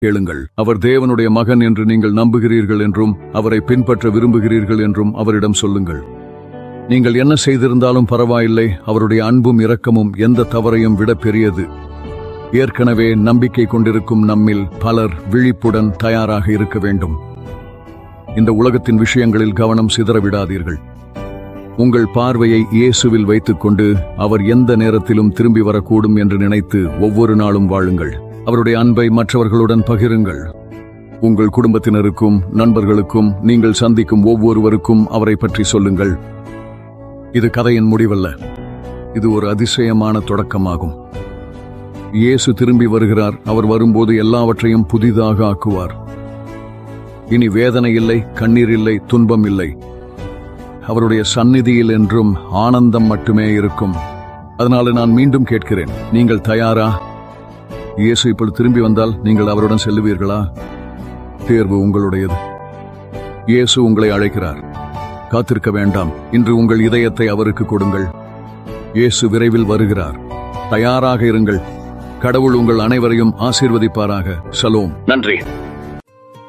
கேளுங்கள் அவர் தேவனுடைய மகன் என்று நீங்கள் நம்புகிறீர்கள் என்றும் அவரை பின்பற்ற விரும்புகிறீர்கள் என்றும் அவரிடம் சொல்லுங்கள் நீங்கள் என்ன செய்திருந்தாலும் பரவாயில்லை அவருடைய அன்பும் இரக்கமும் எந்த தவறையும் விட பெரியது ஏற்கனவே நம்பிக்கை கொண்டிருக்கும் நம்மில் பலர் விழிப்புடன் தயாராக இருக்க வேண்டும் இந்த உலகத்தின் விஷயங்களில் கவனம் சிதறவிடாதீர்கள் உங்கள் பார்வையை இயேசுவில் வைத்துக்கொண்டு அவர் எந்த நேரத்திலும் திரும்பி வரக்கூடும் என்று நினைத்து ஒவ்வொரு நாளும் வாழுங்கள் அவருடைய அன்பை மற்றவர்களுடன் பகிருங்கள் உங்கள் குடும்பத்தினருக்கும் நண்பர்களுக்கும் நீங்கள் சந்திக்கும் ஒவ்வொருவருக்கும் அவரை பற்றி சொல்லுங்கள் இது கதையின் முடிவல்ல இது ஒரு அதிசயமான தொடக்கமாகும் இயேசு திரும்பி வருகிறார் அவர் வரும்போது எல்லாவற்றையும் புதிதாக ஆக்குவார் இனி வேதனை இல்லை கண்ணீர் இல்லை துன்பம் இல்லை அவருடைய சந்நிதியில் என்றும் ஆனந்தம் மட்டுமே இருக்கும் அதனால நான் மீண்டும் கேட்கிறேன் நீங்கள் தயாரா இயேசு இப்பொழுது திரும்பி வந்தால் நீங்கள் அவருடன் செல்லுவீர்களா தேர்வு உங்களுடையது இயேசு உங்களை அழைக்கிறார் காத்திருக்க வேண்டாம் இன்று உங்கள் இதயத்தை அவருக்கு கொடுங்கள் இயேசு விரைவில் வருகிறார் தயாராக இருங்கள் கடவுள் உங்கள் அனைவரையும் ஆசீர்வதிப்பாராக சலோம் நன்றி